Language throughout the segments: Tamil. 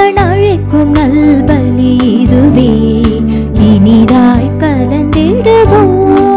இறைவன் அழைக்கும் நல்பலி இதுவே இனிதாய் கலந்திடுவோம்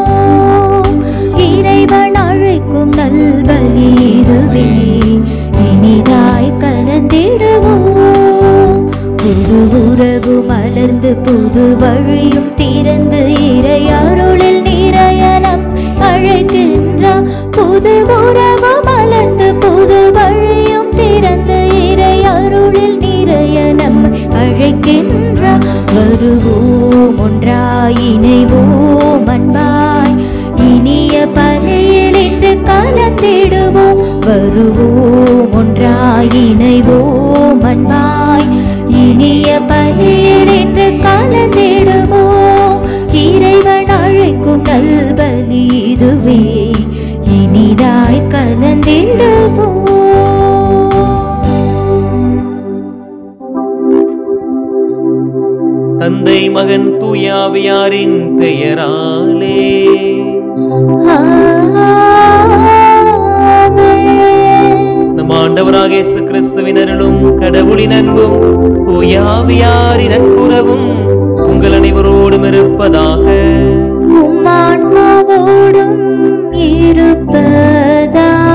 இறைவன் அழைக்கும் நல்பலி இதுவே இனிதாய் கலந்திடுவோம் புது உறவு மலர்ந்து புது வழியும் திறந்து இறை அருளில் நிறையனம் அழைக்கின்றார் புது உறவு மலர்ந்து புது வழியும் திறந்து இறை அருளில் நிறையனம் அழைக்கின்றார் வருவோம் ஒன்றாய் இணைவோம் அன்பாய் இனிய பகையில் இன்று கலந்திடுவோம் வருவோம் ஒன்றாய் இணைவோம் அன்பாய் இனிய பகையில் இன்று கலந்திடுவோம் இறைவன் அழைக்கும் நல்பலி இதுவே இனிதாய் கலந்திடுவோம் தந்தை மகன் தூயாவியாரின் பெயராலே ஆமென். நம் ஆண்டவராக இயேசு கிறிஸ்துவின் அருளும் கடவுளின் அன்பும் தூயாவியாரின் நட்புறவும் உங்கள் அனைவரோடும் இருப்பதாக உம் ஆன்மாவோடும் இருப்பதாக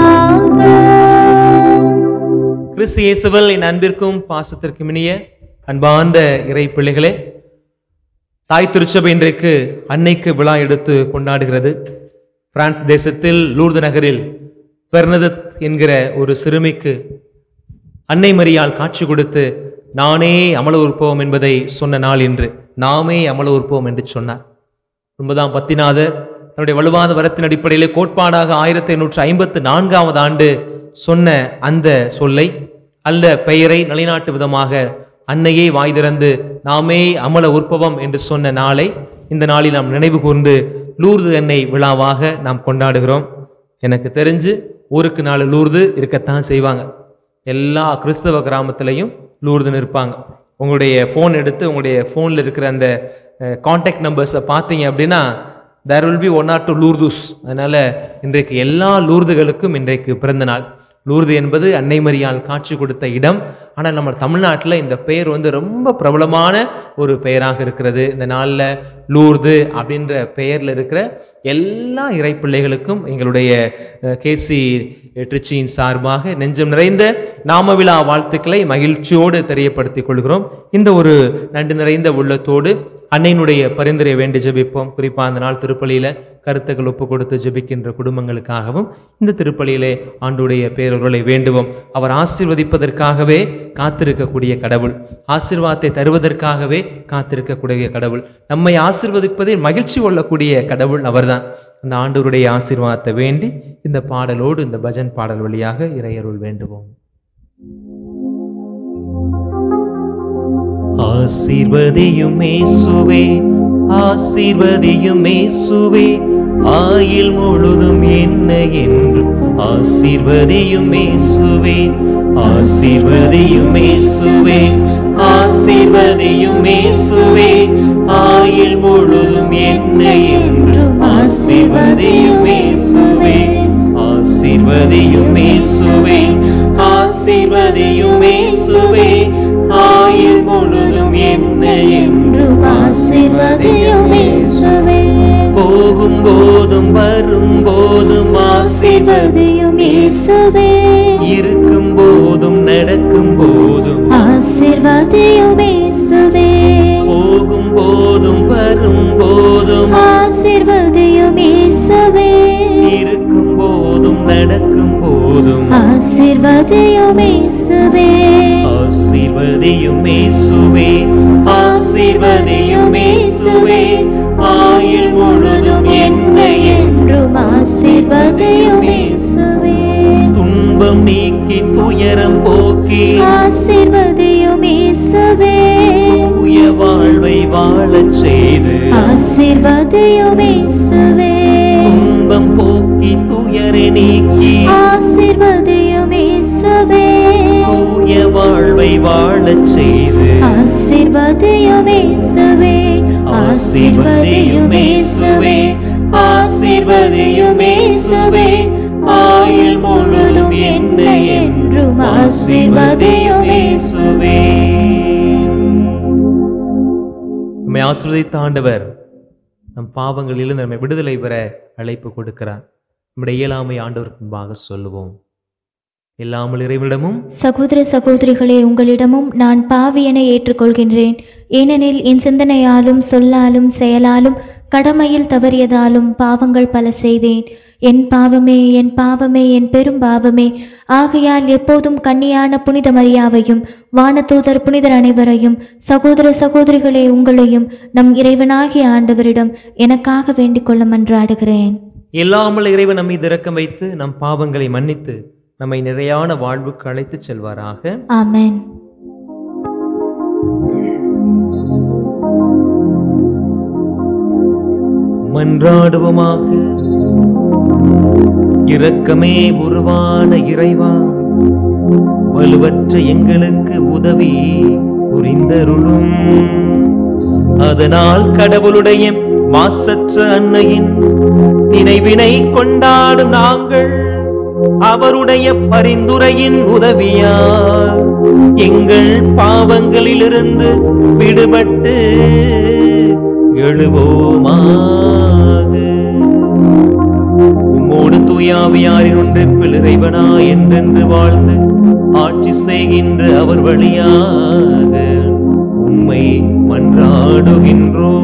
கிறிஸ்து இயேசுவல் என் அன்பிற்கும் பாசத்திற்கும் இனிய அன்பார்ந்த இறை பிள்ளைகளே தாய் திருச்சபை இன்றைக்கு அன்னைக்கு விழா எடுத்து கொண்டாடுகிறது பிரான்ஸ் தேசத்தில் லூர்து நகரில் பெர்னதத் என்கிற ஒரு சிறுமிக்கு அன்னை மரியால் காட்சி கொடுத்து நானே அமல உற்பவம் என்பதை சொன்ன நாள் என்று நாமே அமல உற்பவம் என்று சொன்னார் ஒன்பதாம் பத்திநாதர் தன்னுடைய வலுவாத வரத்தின் அடிப்படையிலே கோட்பாடாக ஆயிரத்தி ஐநூற்று ஐம்பத்து நான்காவது ஆண்டு சொன்ன அந்த சொல்லை அல்ல பெயரை நிலைநாட்டு விதமாக அன்னையே வாய் திறந்து நாமே அமல உற்பவம் என்று சொன்ன நாளை இந்த நாளில் நாம் நினைவு கூர்ந்து லூர்து அன்னை விழாவாக நாம் கொண்டாடுகிறோம் எனக்கு தெரிஞ்சு ஊருக்கு நாலு லூர்து இருக்கத்தான் செய்வாங்க எல்லா கிறிஸ்தவ கிராமத்திலையும் லூர்துன்னு இருப்பாங்க உங்களுடைய ஃபோன் எடுத்து உங்களுடைய ஃபோனில் இருக்கிற அந்த காண்டாக்ட் நம்பர்ஸை பார்த்தீங்க அப்படின்னா there will be one or two லூர்துஸ் அதனால் இன்றைக்கு எல்லா லூர்துகளுக்கும் இன்றைக்கு பிறந்த நாள் லூர்து என்பது அன்னை மரியால் காட்சி கொடுத்த இடம் ஆனால் நம்ம தமிழ்நாட்டில் இந்த பெயர் வந்து ரொம்ப பிரபலமான ஒரு பெயராக இருக்கிறது இந்த நாளில் லூர்து அப்படின்ற பெயரில் இருக்கிற எல்லா இறைப்பிள்ளைகளுக்கும் எங்களுடைய கேசி ட்ரிச்சியின் சார்பாக நெஞ்சம் நிறைந்த நாம விழா வாழ்த்துக்களை மகிழ்ச்சியோடு தெரியப்படுத்திக் கொள்கிறோம் இந்த ஒரு நன்றி நிறைந்த உள்ளத்தோடு அன்னையினுடைய பரிந்துரை வேண்டி ஜெபிப்போம் குறிப்பாக அந்த நாள் திருப்பலியில கருத்துக்கள் ஒப்பு கொடுத்து ஜெபிக்கின்ற குடும்பங்களுக்காகவும் இந்த திருப்பலியிலே ஆண்டுடைய பேரொருளை வேண்டுவோம் அவர் ஆசீர்வதிப்பதற்காகவே காத்திருக்கக்கூடிய கடவுள் ஆசீர்வாதத்தை தருவதற்காகவே காத்திருக்கக்கூடிய கடவுள் நம்மை ஆசீர்வதிப்பதில் மகிழ்ச்சி கொள்ளக்கூடிய கடவுள் அவர்தான் அந்த ஆண்டவருடைய ஆசீர்வாதத்தை வேண்டி இந்த பாடலோடு இந்த பஜன் பாடல் வழியாக இறையருள் வேண்டுவோம் ஆசீர்வதியும் இயேசுவே ஆசீர்வதியும் இயேசுவே ஆயில் முழுதும் என்ன என்று ஆசீர்வதியும் இயேசுவே ஆசீர்வதியும் இயேசுவே ஆசீர்வதியும் இயேசுவே ஆயில் முழுதும் என்ன என்று ஆசீர்வதியும் இயேசுவே ஆசீர்வதியும் இயேசுவே ஆசீர்வதியும் இயேசுவே ஆயில் முழுதும் என்ன என்று ஆசீர்வதியும் இயேசுவே போகும் போதும் வரும் போதும் ஆசீர்வதி ஆசீர்வதியும் இயேசுவே இருக்கும் போதும் நடக்கும் போதும் ஆசீர்வதியும் இயேசுவே போகும் போதும் வரும் போதும் ஆசீர்வதியும் இயேசுவே இருக்கும் போதும் நடக்கும் போதும் ஆசீர்வதியும் இயேசுவே ஆசீர்வதியும் இயேசுவே ஆசீர்வதியும் இயேசுவே ஆயுள் முழுதும் என்ன என்றும் ஆசீர்வதியும் இயேசுவே துன்பம் நீக்கி துயரம் போக்கி ஆசீர்வதியும் இயேசுவே தூய வாழ்வை வாழச் செய்து ஆசீர்வதியும் இயேசுவே துன்பம் போக்கி துயரை நீக்கி ஆசீர்வதியும் இயேசுவே தூய வாழ்வை வாழச் செய்து ஆசீர்வதியும் இயேசுவே ஆசீர்வதியும் இயேசுவே ஆசீர்வதியும் இயேசுவே ஆயுள் முழுதும் என்ன என்றும் ஆசீர்வதியும் இயேசுவே நம்மை ஆசீர்வதித்த ஆண்டவர் நம் பாவங்களிலிருந்து நம்மை விடுதலை பெற அழைப்பு கொடுக்கிறார் நம்முடைய இயலாமை ஆண்டவருக்கு முன்பாக சொல்லுவோம் இல்லாமல் இறைவனிடமும் சகோதர சகோதரிகளே உங்களிடமும் நான் பாவியனை ஏற்றுக்கொள்கின்றேன் ஏனெனில் என் சிந்தனையாலும் சொல்லாலும் செயலாலும் கடமையில் தவறியதாலும் பாவங்கள் பல செய்தேன் என் பாவமே என் பாவமே என் பெரும் பாவமே ஆகையால் எப்போதும் கன்னியான புனித மரியாவையும் வானதூதர் புனிதர் அனைவரையும் சகோதர சகோதரிகளே உங்களையும் நம் இறைவனாகிய ஆண்டவரிடம் எனக்காக வேண்டிக் கொள்ள மன்றாடுகிறேன் இல்லாமல் இறைவன் நம்மை இரக்கம் வைத்து நம் பாவங்களை மன்னித்து நம்மை நிறையான வாழ்வுக்கு அழைத்துச் செல்வாராக ஆமென் மன்றாடுவோமாக இரக்கமே உருவான இறைவா வலுவற்ற எங்களுக்கு உதவி புரிந்தருளும் அதனால் கடவுளுடைய மாசற்ற அன்னையின் நினைவினை கொண்டாடும் நாங்கள் அவருடைய பரிந்துரையின் உதவியால் எங்கள் பாவங்களிலிருந்து விடுபட்டு எழுவோமாக உம்மோடு தூயாவியாரின் ஒன்றிப்பில் இறைவனா என்றென்று வாழ்ந்து ஆட்சி செய்கின்ற அவர் வழியாக உம்மை மன்றாடுகின்றோ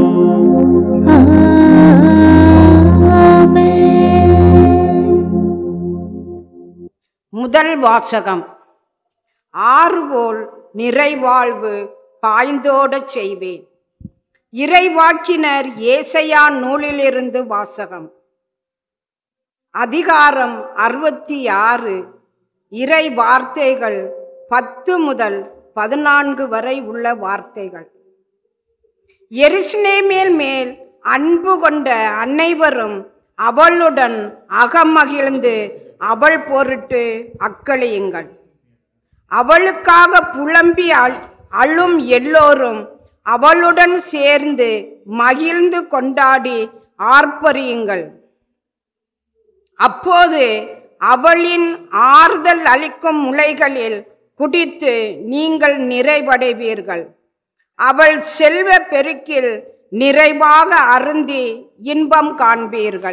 ஆமென் முதல் வாசகம் ஆறுபோல் நிறைவாழ்வு பாய்ந்தோடச் செய்வேன் இறைவாக்கினர் ஏசையா நூலிலிருந்து வாசகம் அதிகாரம் அறுபத்தி ஆறு இறை வார்த்தைகள் பத்து முதல் பதினான்கு வரை உள்ள வார்த்தைகள் எருசலேமில் மேல் அன்பு கொண்ட அனைவரும் அவளுடன் அகமகிழ்ந்து அவள் பொருட்டு அக்களியுங்கள் அவளுக்காக புலம்பி அழ்- அழும் எல்லோரும் அவளுடன் சேர்ந்து மகிழ்ந்து கொண்டாடி ஆர்ப்பரியுங்கள் அப்போது அவளின் ஆறுதல் அளிக்கும் முளைகளில் குடித்து நீங்கள் நிறைவடைவீர்கள் அவள் செல்வ பெருக்கில் நிறைவாக அருந்தி இன்பம் காண்பீர்கள்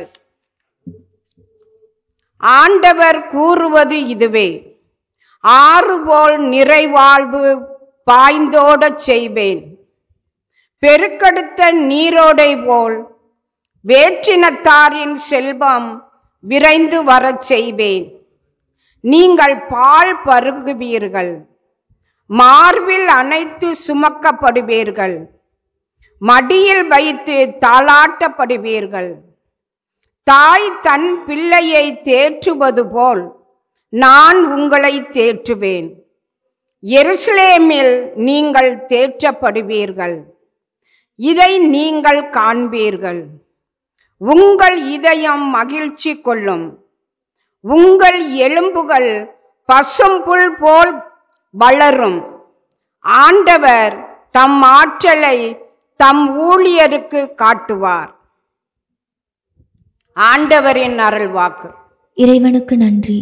ஆண்டவர் கூறுவது இதுவே ஆறுபோல் நிறைவாழ்வு பாய்ந்தோடச் செய்வேன் பெருக்கெடுத்த நீரோடை போல் வேற்றினத்தாரின் செல்வம் விரைந்து வரச் செய்வேன் நீங்கள் பால் பருகுவீர்கள் மார்பில் அணைத்து சுமக்கப்படுவீர்கள் மடியில் வைத்து தாளாட்டப்படுவீர்கள் தாய் தன் பிள்ளையை தேற்றுவது போல் நான் உங்களை தேற்றுவேன் எருசலேமில் நீங்கள் தேற்றப்படுவீர்கள் இதை நீங்கள் காண்பீர்கள் உங்கள் இதயம் மகிழ்ச்சி கொள்ளும் உங்கள் எலும்புகள் பசும்புல் போல் வளரும் ஆண்டவர் தம் ஆற்றலை தம் ஊழியருக்கு காட்டுவார் ஆண்டவரின் அருள்வாக்கு இறைவனுக்கு நன்றி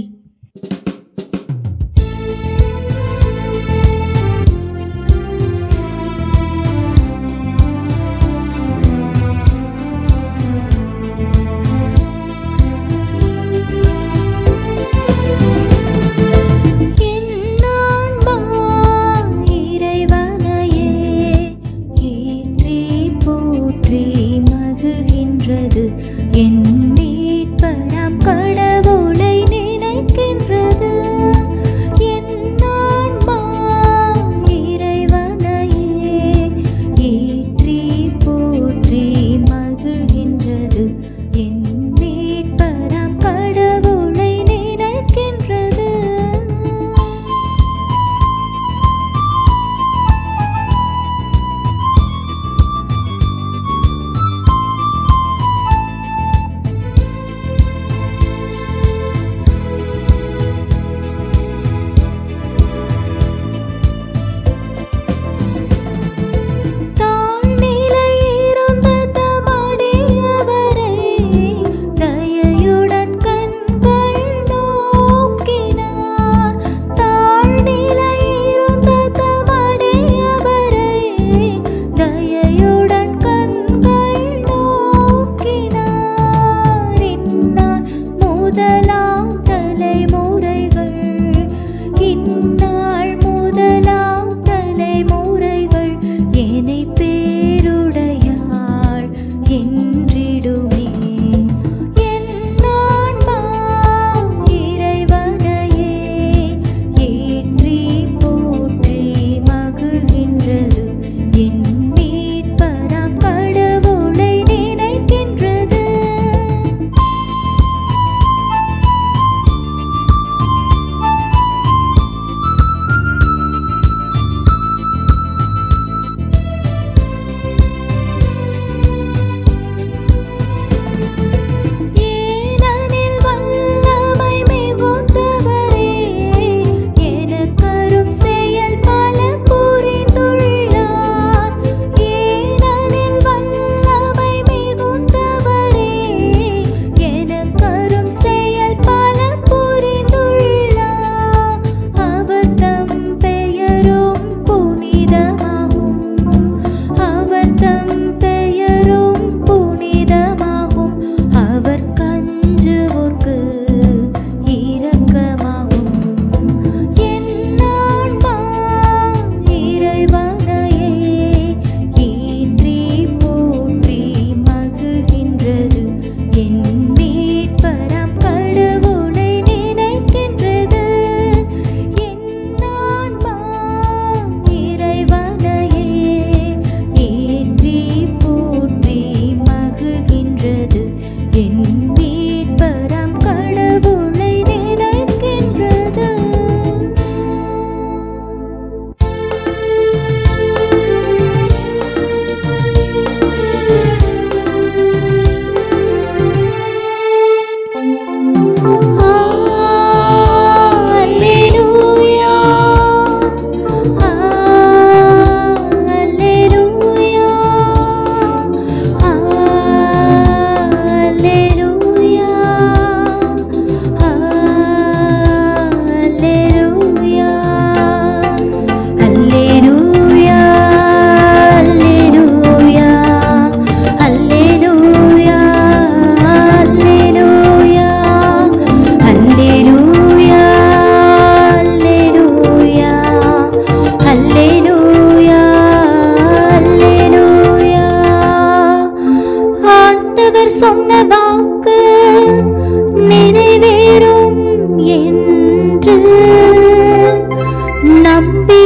இறைவனையே ஏற்றி போற்றி மகிழ்கின்றது என் மீட்பராம் கடவுளை நினைத்து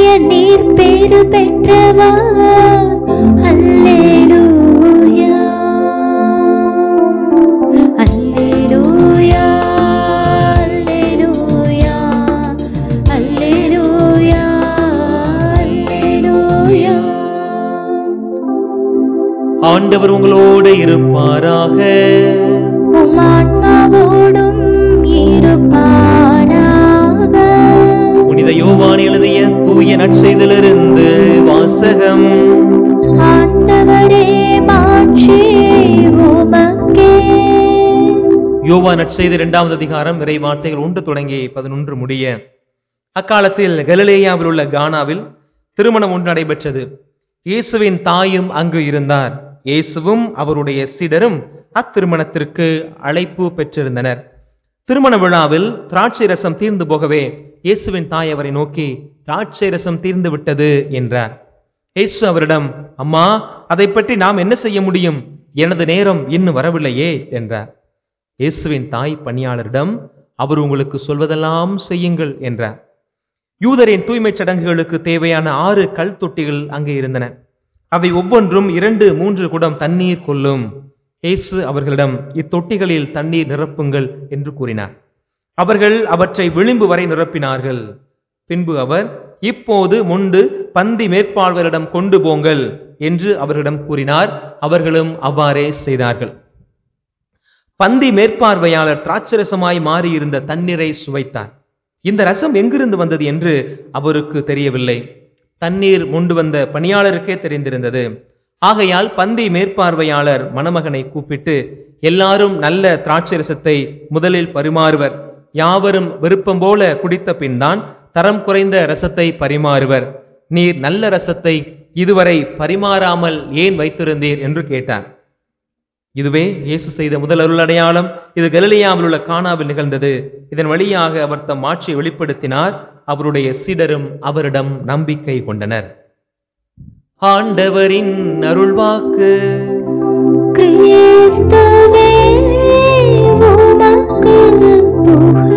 நீர் பேரு பெற்றவா அல்லேலூயா அல்லேலூயா அல்லேலூயா அல்லேலூயா அல்லேலூயா ஆண்டவர் உங்களோடு இருப்பாராக உம் ஆத்மாவோடும் இருப்பாராக புனித யோவான் எழுதிய தூய நற்செய்திலிருந்து வாசகம் ஆண்டவரே மாட்சி உமக்கே யோவா நற்செய்தி இரண்டாவது அதிகாரம் இறை வார்த்தைகள் ஒன்று தொடங்கி பதினொன்று முடிய அக்காலத்தில் கலிலேயாவில் உள்ள கானாவில் திருமணம் ஒன்று நடைபெற்றது இயேசுவின் தாயும் அங்கு இருந்தார் இயேசுவும் அவருடைய சீடரும் அத்திருமணத்திற்கு அழைப்பு பெற்றிருந்தனர் திருமண விழாவில் திராட்சை ரசம் தீர்ந்து போகவே இயேசுவின் தாய் அவரை நோக்கி திராட்சை ரசம் தீர்ந்து விட்டது என்றார் இயேசு அவரிடம் அம்மா அதை பற்றி நாம் என்ன செய்ய முடியும் எனது நேரம் இன்னும் வரவில்லையே என்றார் இயேசுவின் தாய் பணியாளரிடம் அவர் உங்களுக்கு சொல்வதெல்லாம் செய்யுங்கள் என்றார் யூதரின் தூய்மைச் சடங்குகளுக்கு தேவையான ஆறு கல் தொட்டிகள் அங்கே இருந்தன அவை ஒவ்வொன்றும் இரண்டு மூன்று குடம் தண்ணீர் கொள்ளும் இயேசு அவர்களிடம் இத்தொட்டிகளில் தண்ணீர் நிரப்புங்கள் என்று கூறினார் அவர்கள் அவற்றை விளிம்பு வரை நிரப்பினார்கள் பின்பு அவர் இப்போது முண்டு பந்தி மேற்பார்வரிடம் கொண்டு போங்கள் என்று அவர்களிடம் கூறினார் அவர்களும் அவ்வாறே செய்தார்கள் பந்தி மேற்பார்வையாளர் திராட்சரசமாய் மாறியிருந்த தண்ணீரை சுவைத்தார் இந்த ரசம் எங்கிருந்து வந்தது என்று அவருக்கு தெரியவில்லை தண்ணீர் முண்டு வந்த பணியாளருக்கே தெரிந்திருந்தது ஆகையால் பந்தி மேற்பார்வையாளர் மணமகனை கூப்பிட்டு எல்லாரும் நல்ல திராட்சரசத்தை முதலில் பரிமாறுவர் யாவரும் விருப்பம் போல குடித்த பின்தான் தரம் குறைந்த ரசத்தை பரிமாறுவர் நீர் நல்ல ரசத்தை இதுவரை பரிமாறாமல் ஏன் வைத்திருந்தீர் என்று கேட்டார் இதுவே இயேசு செய்த முதல் அருள் அடையாளம் இது கலிலேயாவில் உள்ள கானாவில் நிகழ்ந்தது இதன் வழியாக அவர் தம் ஆட்சியை வெளிப்படுத்தினார் அவருடைய சீடரும் அவரிடம் நம்பிக்கை கொண்டனர் ஆண்டவரின் அருள்வாக்கு கிறிஸ்துவே உமக்கு புகழ்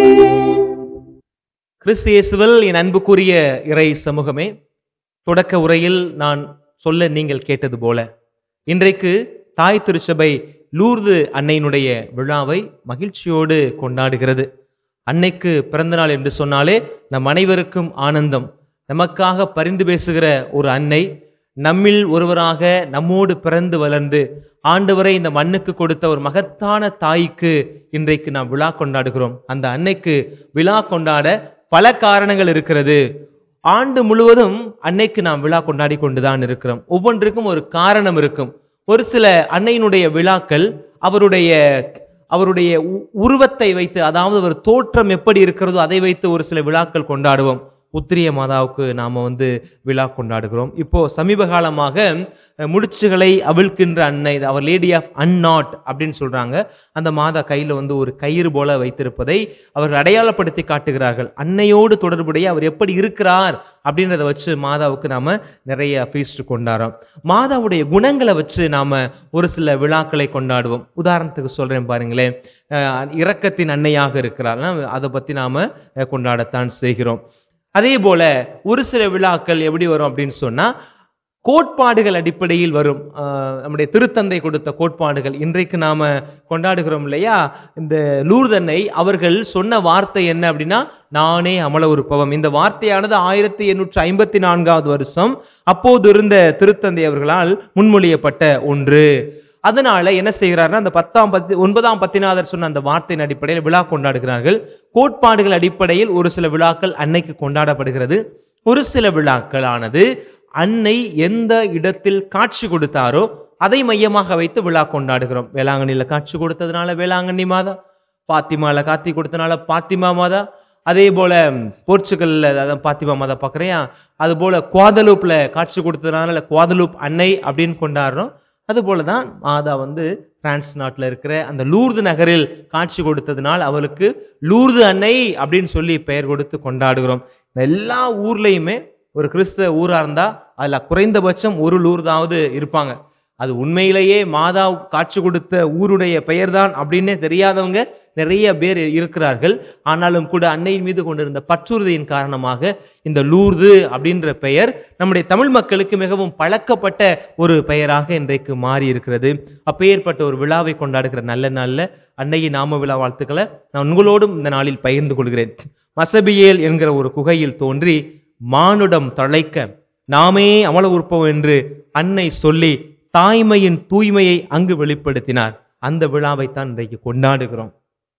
கிறிஸ்து இயேசுவில் என் அன்புக்குரிய இறை சமூகமே தொடக்க உரையில் நான் சொல்ல நீங்கள் கேட்டது போல இன்றைக்கு தாய் திருச்சபை லூர்து அன்னையினுடைய விழாவை மகிழ்ச்சியோடு கொண்டாடுகிறது அன்னைக்கு பிறந்தநாள் என்று சொன்னாலே நம் அனைவருக்கும் ஆனந்தம் நமக்காக பரிந்து பேசுகிற ஒரு அன்னை நம்மில் ஒருவராக நம்மோடு பிறந்து வளர்ந்து ஆண்டவரை இந்த மண்ணுக்கு கொடுத்த ஒரு மகத்தான தாய்க்கு இன்றைக்கு நாம் விழா கொண்டாடுகிறோம் அந்த அன்னைக்கு விழா கொண்டாட பல காரணங்கள் இருக்கிறது ஆண்டு முழுவதும் அன்னைக்கு நாம் விழா கொண்டாடி கொண்டுதான் இருக்கிறோம் ஒவ்வொன்றுக்கும் ஒரு காரணம் இருக்கும் ஒரு சில அன்னையினுடைய விழாக்கள் அவருடைய அவருடைய உ- உருவத்தை வைத்து அதாவது ஒரு தோற்றம் எப்படி இருக்கிறதோ அதை வைத்து ஒரு சில விழாக்கள் கொண்டாடுவோம் உத்திரிய மாதாவுக்கு நாம வந்து விழா கொண்டாடுகிறோம் இப்போ சமீப காலமாக அஹ், முடிச்சுகளை அவிழ்க்கின்ற அன்னை அவர் லேடி ஆஃப் அன்நாட் அப்படின்னு சொல்றாங்க அந்த மாதா கையில வந்து ஒரு கயிறு போல வைத்திருப்பதை அவர்கள் அடையாளப்படுத்தி காட்டுகிறார்கள் அன்னையோடு தொடர்புடைய அவர் எப்படி இருக்கிறார் அப்படின்றத வச்சு மாதாவுக்கு நாம நிறைய ஃபீஸ்ட் கொண்டாடுறோம் மாதாவுடைய குணங்களை வச்சு நாம ஒரு சில விழாக்களை கொண்டாடுவோம் உதாரணத்துக்கு சொல்றேன் பாருங்களேன் அஹ், இரக்கத்தின் அன்னையாக இருக்கிறார்னா அதை பத்தி நாம அஹ், கொண்டாடத்தான் செய்கிறோம் அதே போல ஒரு சில விழாக்கள் எப்படி வரும் அப்படின்னு சொன்னா கோட்பாடுகள் அடிப்படையில் வரும் ஆஹ் நம்முடைய திருத்தந்தை கொடுத்த கோட்பாடுகள் இன்றைக்கு நாம கொண்டாடுகிறோம் இல்லையா இந்த லூர்தன்னை அவர்கள் சொன்ன வார்த்தை என்ன அப்படின்னா நானே அமல உருப்பவம் இந்த வார்த்தையானது ஆயிரத்தி எண்ணூற்றி ஐம்பத்தி நான்காவது வருஷம் அப்போது இருந்த திருத்தந்தை அவர்களால் முன்மொழியப்பட்ட ஒன்று அதனால என்ன செய்கிறார்னா அந்த பத்தாம் பத்தி ஒன்பதாம் பத்திநாதர் சொன்ன அந்த வார்த்தையின் அடிப்படையில் விழா கொண்டாடுகிறார்கள் கோட்பாடுகள் அடிப்படையில் ஒரு சில விழாக்கள் அன்னைக்கு கொண்டாடப்படுகிறது ஒரு சில விழாக்களானது அன்னை எந்த இடத்தில் காட்சி கொடுத்தாரோ அதை மையமாக வைத்து விழா கொண்டாடுகிறோம் வேளாங்கண்ணியில காட்சி கொடுத்ததுனால வேளாங்கண்ணி மாதா பாத்திமால காத்தி கொடுத்தனால பாத்திமா மாதா அதே போல போர்ச்சுகல்ல அதான் பாத்திமா மாதா பார்க்குறேன் அது போல குவாதலூப்ல காட்சி கொடுத்ததுனால குவாதலூப் அன்னை அப்படின்னு கொண்டாடுறோம் அதுபோல தான் மாதா வந்து பிரான்ஸ் நாட்டில் இருக்கிற அந்த லூர்து நகரில் காட்சி கொடுத்ததுனால் அவளுக்கு லூர்து அன்னை அப்படின்னு சொல்லி பெயர் கொடுத்து கொண்டாடுகிறோம் எல்லா ஊர்லேயுமே ஒரு கிறிஸ்தவ ஊராக இருந்தால் அதில் குறைந்தபட்சம் ஒரு லூர்தாவது இருப்பாங்க அது உண்மையிலேயே மாதா காட்சி கொடுத்த ஊருடைய பெயர்தான் அப்படின்னே தெரியாதவங்க நிறைய பேர் இருக்கிறார்கள் ஆனாலும் கூட அன்னையின் மீது கொண்டிருந்த பற்றுறுதியின் காரணமாக இந்த லூர்து அப்படின்ற பெயர் நம்முடைய தமிழ் மக்களுக்கு மிகவும் பழக்கப்பட்ட ஒரு பெயராக இன்றைக்கு மாறி இருக்கிறது அப்பேற்பட்ட ஒரு விழாவை கொண்டாடுகிற நல்ல நாள்ல அன்னையின் நாம விழா வாழ்த்துக்களை நான் உங்களோடும் இந்த நாளில் பகிர்ந்து கொள்கிறேன் மசபியேல் என்கிற ஒரு குகையில் தோன்றி மானுடம் தழைக்க நாமே அமல உற்பவம் என்று அன்னை சொல்லி தாய்மையின் தூய்மையை அங்கு வெளிப்படுத்தினார் அந்த விழாவைத்தான் இன்றைக்கு கொண்டாடுகிறோம்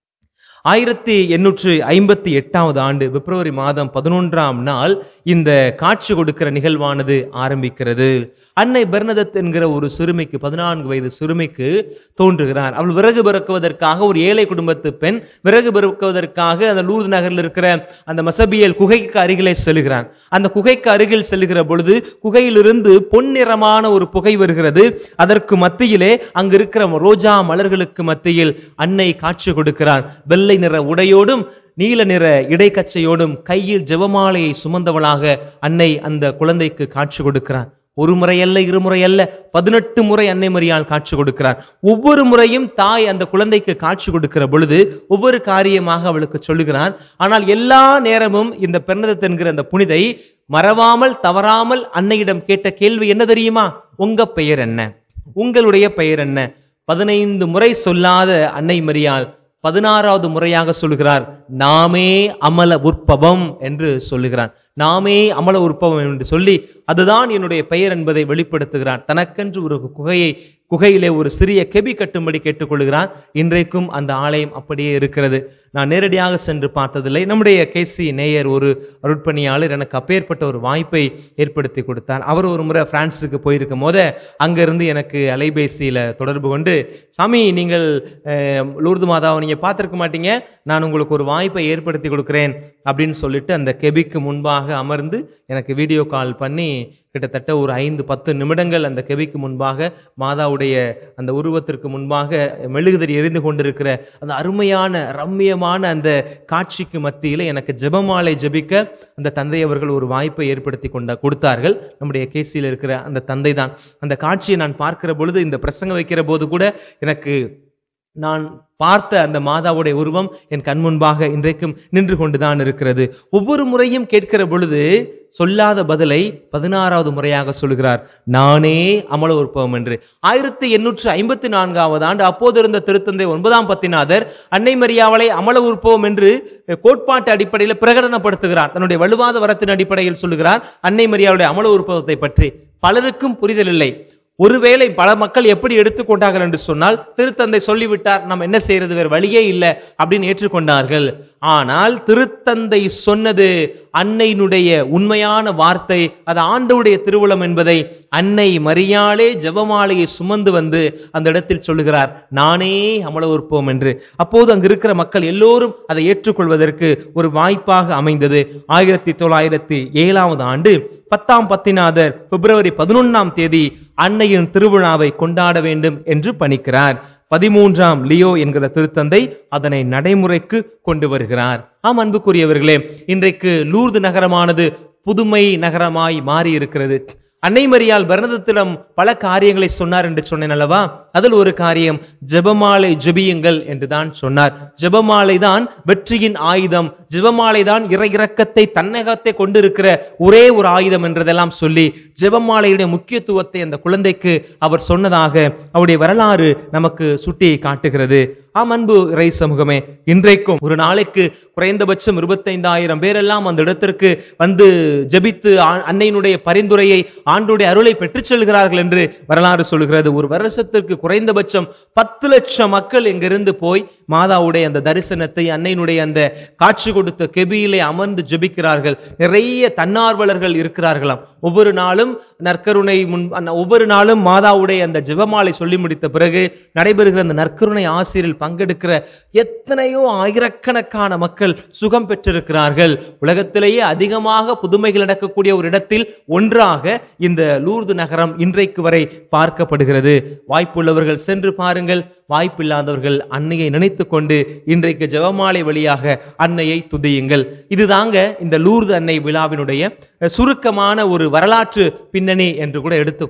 ஆயிரத்தி எண்ணூற்று ஐம்பத்தி எட்டாவது ஆண்டு பிப்ரவரி மாதம் பதினொன்றாம் நாள் இந்த காட்சி கொடுக்கிற நிகழ்வானது ஆரம்பிக்கிறது அன்னை பெர்னதத் என்கிற ஒரு சிறுமிக்கு பதினான்கு வயது சிறுமிக்கு தோன்றுகிறார் அவள் விறகு பிறக்குவதற்காக ஒரு ஏழை குடும்பத்து பெண் விறகு பிறக்குவதற்காக அந்த லூர்து நகரில் இருக்கிற அந்த மசபியல் குகைக்கு அருகிலே செல்கிறான் அந்த குகைக்கு அருகில் செல்கிற பொழுது குகையிலிருந்து பொன்னிறமான ஒரு புகை வருகிறது அதற்கு மத்தியிலே அங்கு இருக்கிற ரோஜா மலர்களுக்கு மத்தியில் அன்னை காட்சி கொடுக்கிறார் வெள்ளை நிற உடையோடும் நீல நிற இடைக்கச்சையோடும் கையில் ஜெபமாலையை சுமந்தவளாக அன்னை அந்த குழந்தைக்கு காட்சி கொடுக்கிறார் ஒரு முறை அல்ல இருமுறை அல்ல பதினெட்டு முறை அன்னை மரியாள் காட்சி கொடுக்கிறார் ஒவ்வொரு முறையும் தாய் அந்த குழந்தைக்கு காட்சி கொடுக்கிற பொழுது ஒவ்வொரு காரியமாக அவளுக்கு சொல்லுகிறார் ஆனால் எல்லா நேரமும் இந்த பெருந்தத் என்கிற அந்த புனிதை மறவாமல் தவறாமல் அன்னையிடம் கேட்ட கேள்வி என்ன தெரியுமா உங்க பெயர் என்ன உங்களுடைய பெயர் என்ன பதினைந்து முறை சொல்லாத அன்னை மரியாள் பதினாறாவது முறையாக சொல்லுகிறார் நாமே அமல உற்பவம் என்று சொல்லுகிறார் நாமே அமல உற்பவம் என்று சொல்லி அதுதான் என்னுடைய பெயர் என்பதை வெளிப்படுத்துகிறார் தனக்கென்று ஒரு குகையை குகையிலே ஒரு சிறிய கெபி கட்டும்படி கேட்டுக்கொள்கிறார் இன்றைக்கும் அந்த ஆலயம் அப்படியே இருக்கிறது நான் நேரடியாக சென்று பார்த்ததில்லை நம்முடைய கேசி நேயர் ஒரு அருட்பணியாளர் எனக்கு அப்பேற்பட்ட ஒரு வாய்ப்பை ஏற்படுத்தி கொடுத்தார் அவர் ஒரு முறை பிரான்ஸுக்கு போயிருக்கும் போது அங்கிருந்து எனக்கு அலைபேசியில் தொடர்பு கொண்டு சாமி நீங்கள் அஹ், லூர்து மாதாவை நீங்கள் பார்த்துருக்க மாட்டீங்க நான் உங்களுக்கு ஒரு வாய்ப்பை ஏற்படுத்தி கொடுக்குறேன் அப்படின்னு சொல்லிட்டு அந்த கெபிக்கு முன்பாக அமர்ந்து எனக்கு வீடியோ கால் பண்ணி கிட்டத்தட்ட ஒரு ஐந்து பத்து நிமிடங்கள் அந்த கெபிக்கு முன்பாக மாதாவுடைய அந்த உருவத்திற்கு முன்பாக மெழுகுதிரி எரிந்து கொண்டிருக்கிற அந்த அருமையான ரம்மியமான அந்த காட்சிக்கு மத்தியில் எனக்கு ஜெபமாலை ஜெபிக்க அந்த தந்தை அவர்கள் ஒரு வாய்ப்பை ஏற்படுத்தி கொண்ட கொடுத்தார்கள் நம்முடைய கேசியில் இருக்கிற அந்த தந்தை தான் அந்த காட்சியை நான் பார்க்கிற பொழுது இந்த பிரசங்கம் வைக்கிற போது கூட எனக்கு நான் பார்த்த அந்த மாதாவுடைய உருவம் என் கண் முன்பாக இன்றைக்கும் நின்று கொண்டுதான் இருக்கிறது ஒவ்வொரு முறையும் கேட்கிற பொழுது சொல்லாத பதிலை பதினாறாவது முறையாக சொல்கிறார் நானே அமல உற்பவம் என்று ஆயிரத்தி எண்ணூற்று ஐம்பத்தி நான்காவது ஆண்டு அப்போது இருந்த திருத்தந்தை ஒன்பதாம் பத்திநாதர் அன்னை மரியாவளை அமல உற்பவம் என்று கோட்பாட்டு அடிப்படையில் பிரகடனப்படுத்துகிறார் தன்னுடைய வலுவாத வரத்தின் அடிப்படையில் சொல்லுகிறார் அன்னை மரியாவுடைய அமல உற்பவத்தை பற்றி பலருக்கும் புரிதல் இல்லை ஒருவேளை பல மக்கள் எப்படி எடுத்துக்கொண்டார்கள் என்று சொன்னால் திருத்தந்தை சொல்லிவிட்டார் நம்ம என்ன செய்யறது வேறு வழியே இல்லை அப்படின்னு ஏற்றுக்கொண்டார்கள் ஆனால் திருத்தந்தை சொன்னது அன்னையினுடைய உண்மையான வார்த்தை அது ஆண்டவுடைய திருவுளம் என்பதை அன்னை மரியாளே ஜெபமாலையை சுமந்து வந்து அந்த இடத்தில் சொல்லுகிறார் நானே அமல உற்பவம் என்று அப்போது அங்கு இருக்கிற மக்கள் எல்லோரும் அதை ஏற்றுக்கொள்வதற்கு ஒரு வாய்ப்பாக அமைந்தது ஆயிரத்தி தொள்ளாயிரத்தி ஏழாவது ஆண்டு பத்தாம் பத்திநாதர் பிப்ரவரி பதினொன்னாம் தேதி அன்னையின் திருவிழாவை கொண்டாட வேண்டும் என்று பணிக்கிறார் பதிமூன்றாம் லியோ என்கிற திருத்தந்தை அதனை நடைமுறைக்கு கொண்டு வருகிறார் ஆம் அன்புக்குரியவர்களே இன்றைக்கு லூர்து நகரமானது புதுமை நகரமாய் மாறி இருக்கிறது அன்னை மரியாள் பரணதத்திடம் பல காரியங்களை சொன்னார் என்று சொன்னேன் அல்லவா அதில் ஒரு காரியம் ஜெபமாலை ஜெபியுங்கள் என்று தான் சொன்னார் ஜெபமாலை தான் வெற்றியின் ஆயுதம் ஜெபமாலை தான் இறை இரக்கத்தை தன்னகத்தை கொண்டிருக்கிற ஒரே ஒரு ஆயுதம் என்றதெல்லாம் சொல்லி ஜெபமாலையுடைய முக்கியத்துவத்தை அந்த குழந்தைக்கு அவர் சொன்னதாக அவருடைய வரலாறு நமக்கு சுட்டி காட்டுகிறது ஆம் அன்பு இறை சமூகமே இன்றைக்கும் ஒரு நாளைக்கு குறைந்தபட்சம் இருபத்தைந்தாயிரம் பேரெல்லாம் அந்த இடத்திற்கு வந்து ஜெபித்து ஆ- அன்னையினுடைய பரிந்துரையை ஆண்டுடைய அருளை பெற்றுச் செல்கிறார்கள் என்று வரலாறு சொல்கிறது ஒரு வருஷத்திற்கு குறைந்தபட்சம் பத்து லட்சம் மக்கள் இங்கிருந்து போய் மாதாவுடைய அந்த தரிசனத்தை அன்னையினுடைய அந்த காட்சி கொடுத்த கெபியிலே அமர்ந்து ஜெபிக்கிறார்கள் நிறைய தன்னார்வலர்கள் இருக்கிறார்களாம் ஒவ்வொரு நாளும் நற்கருணை முன் அந்த ஒவ்வொரு நாளும் மாதாவுடைய அந்த ஜெபமாலை சொல்லி முடித்த பிறகு நடைபெறுகிற அந்த நற்கருணை ஆசிரியர் பங்கெடுக்கிற எத்தனையோ ஆயிரக்கணக்கான மக்கள் சுகம் பெற்றிருக்கிறார்கள் உலகத்திலேயே அதிகமாக புதுமைகள் நடக்கக்கூடிய ஒரு இடத்தில் ஒன்றாக இந்த லூர்து நகரம் இன்றைக்கு வரை பார்க்கப்படுகிறது வாய்ப்புள்ளவர்கள் சென்று பாருங்கள் வாய்ப்பில்லாதவர்கள் அன்னையை நினைத்து கொண்டு இன்றைக்கு ஜெபமாலை வழியாக அன்னையை துதியுங்கள் இதுதாங்க இந்த லூர்து அன்னை விழாவினுடைய அஹ், சுருக்கமான ஒரு வரலாற்று பின்னணி என்று கூட எடுத்துக்கொள்ளலாம்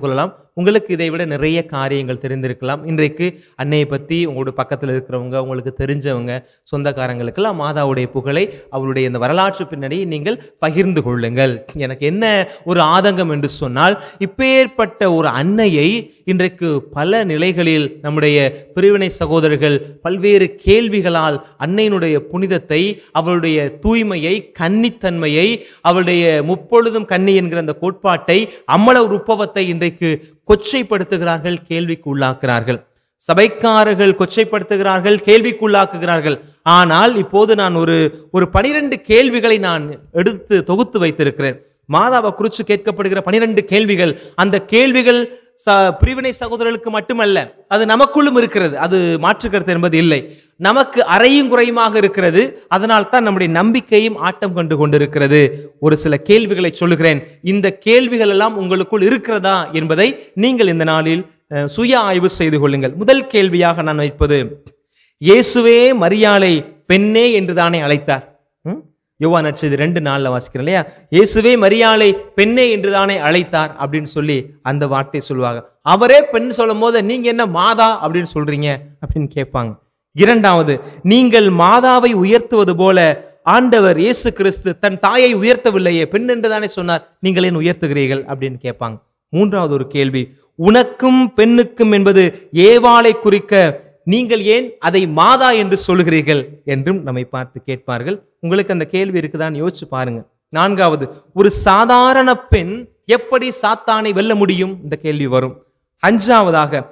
உங்களுக்கு இதை விட நிறைய காரியங்கள் தெரிந்திருக்கலாம் இன்றைக்கு அன்னையை பற்றி உங்களோட பக்கத்தில் இருக்கிறவங்க உங்களுக்கு தெரிஞ்சவங்க சொந்தக்காரங்களுக்கெல்லாம் மாதாவுடைய புகழை அவருடைய இந்த வரலாற்று பின்னணியை நீங்கள் பகிர்ந்து கொள்ளுங்கள் எனக்கு என்ன ஒரு ஆதங்கம் என்று சொன்னால் இப்பேற்பட்ட ஒரு அன்னையை இன்றைக்கு பல நிலைகளில் நம்முடைய பிரிவினை சகோதரர்கள் பல்வேறு கேள்விகளால் அன்னையினுடைய புனிதத்தை அவளுடைய தூய்மையை கன்னித்தன்மையை அவளுடைய முப்பொழுதும் கன்னி என்கிற அந்த கோட்பாட்டை அம்மள உற்பவத்தை இன்றைக்கு கொச்சைப்படுத்துகிறார்கள் கேள்விக்கு உள்ளாக்குகிறார்கள் சபைக்காரர்கள் கொச்சைப்படுத்துகிறார்கள் கேள்விக்குள்ளாக்குகிறார்கள் ஆனால் இப்போது நான் ஒரு ஒரு பனிரெண்டு கேள்விகளை நான் எடுத்து தொகுத்து வைத்திருக்கிறேன் மாதாவை குறித்து கேட்கப்படுகிற பனிரெண்டு கேள்விகள் அந்த கேள்விகள் ச பிரிவினை சகோதரர்களுக்கு மட்டுமல்ல அது நமக்குள்ளும் இருக்கிறது அது மாற்றுக்கருத்து என்பது இல்லை நமக்கு அறையும் குறையுமாக இருக்கிறது அதனால் தான் நம்முடைய நம்பிக்கையும் ஆட்டம் கண்டு கொண்டிருக்கிறது ஒரு சில கேள்விகளை சொல்லுகிறேன் இந்த கேள்விகள் எல்லாம் உங்களுக்குள் இருக்கிறதா என்பதை நீங்கள் இந்த நாளில் அஹ், சுய ஆய்வு செய்து கொள்ளுங்கள் முதல் கேள்வியாக நான் வைப்பது இயேசுவே மரியாளை பெண்ணே என்று தானே அழைத்தார் ம்? யோவா நட்சது ரெண்டு நாள்ல வாசிக்கிறேன் இல்லையா இயேசுவே மரியாளை பெண்ணே என்று தானே அழைத்தார் அப்படின்னு சொல்லி அந்த வார்த்தையை சொல்லுவாங்க அவரே பெண் சொல்லும் போது நீங்க என்ன மாதா அப்படின்னு சொல்றீங்க அப்படின்னு கேட்பாங்க இரண்டாவது நீங்கள் மாதாவை உயர்த்துவது போல ஆண்டவர் இயேசு கிறிஸ்து தன் தாயை உயர்த்தவில்லையே பெண் என்று தானே சொன்னார் நீங்கள் ஏன் உயர்த்துகிறீர்கள் அப்படின்னு கேட்பாங்க மூன்றாவது ஒரு கேள்வி உனக்கும் பெண்ணுக்கும் என்பது ஏவாளை குறிக்க நீங்கள் ஏன் அதை மாதா என்று சொல்கிறீர்கள் என்றும் நம்மை பார்த்து கேட்பார்கள் உங்களுக்கு அந்த கேள்வி இருக்குதான்னு யோசிச்சு பாருங்க நான்காவது ஒரு சாதாரண பெண் எப்படி சாத்தானை வெல்ல முடியும் இந்த கேள்வி வரும் அஞ்சாவதாக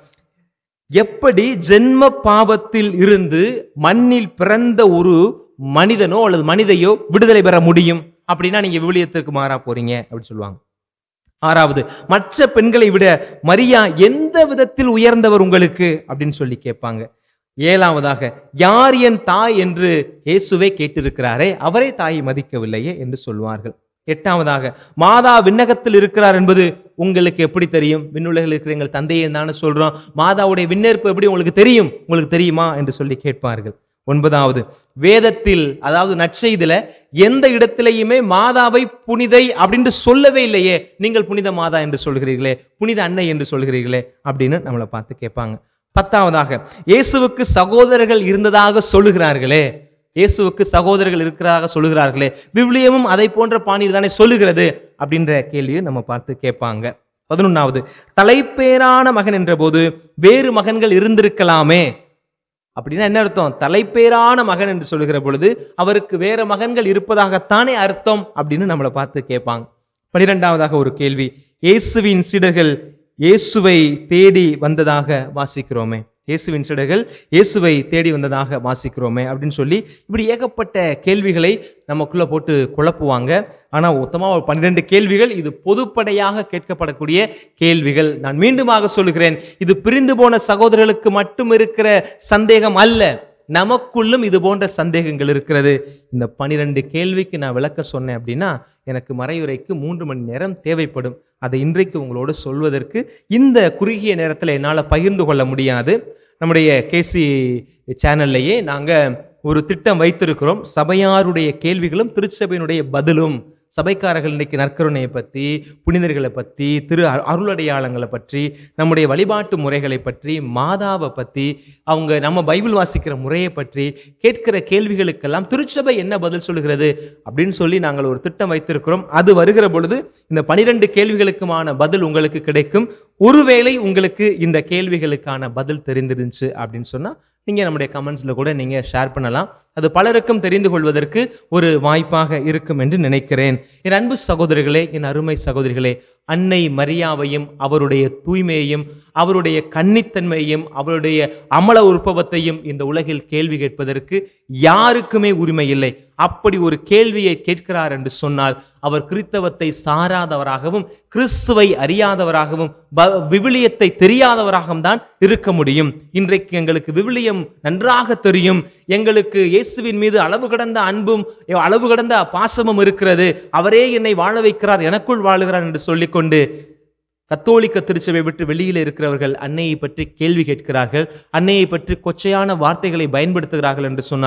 எப்படி ஜென்ம பாவத்தில் இருந்து மண்ணில் பிறந்த ஒரு மனிதனோ அல்லது மனிதையோ விடுதலை பெற முடியும் அப்படின்னா நீங்க விவிலியத்திற்கு மாறா போறீங்க அப்படின்னு சொல்லுவாங்க ஆறாவது மற்ற பெண்களை விட மரியா எந்த விதத்தில் உயர்ந்தவர் உங்களுக்கு அப்படின்னு சொல்லி கேட்பாங்க ஏழாவதாக யார் என் தாய் என்று இயேசுவே கேட்டிருக்கிறாரே அவரே தாயை மதிக்கவில்லையே என்று சொல்வார்கள் எட்டாவதாக மாதா விண்ணகத்தில் இருக்கிறார் என்பது உங்களுக்கு எப்படி தெரியும் விண்ணுலகில் இருக்கிற எங்கள் தந்தையை தானே சொல்றோம் மாதாவுடைய விண்ணேற்பு எப்படி உங்களுக்கு தெரியும் உங்களுக்கு தெரியுமா என்று சொல்லி கேட்பார்கள் ஒன்பதாவது வேதத்தில் அதாவது நற்செய்தில எந்த இடத்திலேயுமே மாதாவை புனிதை அப்படின்னு சொல்லவே இல்லையே நீங்கள் புனித மாதா என்று சொல்கிறீர்களே புனித அன்னை என்று சொல்கிறீர்களே அப்படின்னு நம்மளை பார்த்து கேட்பாங்க பத்தாவதாக இயேசுவுக்கு சகோதரர்கள் இருந்ததாக சொல்லுகிறார்களே இயேசுவுக்கு சகோதரர்கள் இருக்கிறதாக சொல்லுகிறார்களே விவிலியமும் அதை போன்ற பாணியில் தானே சொல்லுகிறது அப்படின்ற கேள்வியை நம்ம பார்த்து கேட்பாங்க பதினொன்னாவது தலைப்பேரான மகன் என்ற போது வேறு மகன்கள் இருந்திருக்கலாமே அப்படின்னா என்ன அர்த்தம் தலைப்பேரான மகன் என்று சொல்லுகிற பொழுது அவருக்கு வேற மகன்கள் இருப்பதாகத்தானே அர்த்தம் அப்படின்னு நம்மளை பார்த்து கேட்பாங்க பனிரெண்டாவதாக ஒரு கேள்வி இயேசுவின் சீடர்கள் இயேசுவை தேடி வந்ததாக வாசிக்கிறோமே இயேசுவின் சீடர்கள் இயேசுவை தேடி வந்ததாக வாசிக்கிறோமே அப்படின்னு சொல்லி இப்படி ஏகப்பட்ட கேள்விகளை நமக்குள்ள போட்டு குழப்புவாங்க ஆனா மொத்தமா ஒரு பன்னிரெண்டு கேள்விகள் இது பொதுப்படையாக கேட்கப்படக்கூடிய கேள்விகள் நான் மீண்டுமாக சொல்லுகிறேன் இது பிரிந்து போன சகோதரர்களுக்கு மட்டும் இருக்கிற சந்தேகம் அல்ல நமக்குள்ளும் இது போன்ற சந்தேகங்கள் இருக்கிறது இந்த பனிரெண்டு கேள்விக்கு நான் விளக்க சொன்னேன் அப்படின்னா எனக்கு மறையுரைக்கு மூன்று மணி நேரம் தேவைப்படும் அதை இன்றைக்கு உங்களோடு சொல்வதற்கு இந்த குறுகிய நேரத்தில் என்னால் பகிர்ந்து கொள்ள முடியாது நம்முடைய கேசி சேனல்லையே நாங்கள் ஒரு திட்டம் வைத்திருக்கிறோம் சபையாருடைய கேள்விகளும் திருச்சபையினுடைய பதிலும் சபைக்காரர்கள் இன்னைக்கு நற்கருணையை பற்றி புனிதர்களை பற்றி திரு அரு- அருளடையாளங்களை பற்றி நம்முடைய வழிபாட்டு முறைகளை பற்றி மாதாவை பற்றி அவங்க நம்ம பைபிள் வாசிக்கிற முறையை பற்றி கேட்கிற கேள்விகளுக்கெல்லாம் திருச்சபை என்ன பதில் சொல்லுகிறது அப்படின்னு சொல்லி நாங்கள் ஒரு திட்டம் வைத்திருக்கிறோம் அது வருகிற பொழுது இந்த பனிரெண்டு கேள்விகளுக்குமான பதில் உங்களுக்கு கிடைக்கும் ஒருவேளை உங்களுக்கு இந்த கேள்விகளுக்கான பதில் தெரிந்திருந்துச்சு அப்படின்னு சொன்னா நீங்க நம்முடைய கமெண்ட்ஸ்ல கூட நீங்க ஷேர் பண்ணலாம் அது பலருக்கும் தெரிந்து கொள்வதற்கு ஒரு வாய்ப்பாக இருக்கும் என்று நினைக்கிறேன் என் அன்பு சகோதரிகளே என் அருமை சகோதரிகளே அன்னை மரியாவையும் அவருடைய தூய்மையையும் அவருடைய கன்னித்தன்மையையும் அவருடைய அமல உற்பவத்தையும் இந்த உலகில் கேள்வி கேட்பதற்கு யாருக்குமே உரிமை இல்லை அப்படி ஒரு கேள்வியை கேட்கிறார் என்று சொன்னால் அவர் கிறித்தவத்தை சாராதவராகவும் கிறிஸ்துவை அறியாதவராகவும் ப- விவிலியத்தை தெரியாதவராகவும் தான் இருக்க முடியும் இன்றைக்கு எங்களுக்கு விவிலியம் நன்றாக தெரியும் எங்களுக்கு இயேசுவின் மீது அளவு கடந்த அன்பும் அளவு கடந்த பாசமும் இருக்கிறது அவரே என்னை வாழ வைக்கிறார் எனக்குள் வாழுகிறார் என்று சொல்லிக்கொண்டு கத்தோலிக்க திருச்சபை விட்டு வெளியில் இருக்கிறவர்கள் அன்னையை பற்றி கேள்வி கேட்கிறார்கள் அன்னையை பற்றி கொச்சையான வார்த்தைகளை பயன்படுத்துகிறார்கள் என்று சொன்னால்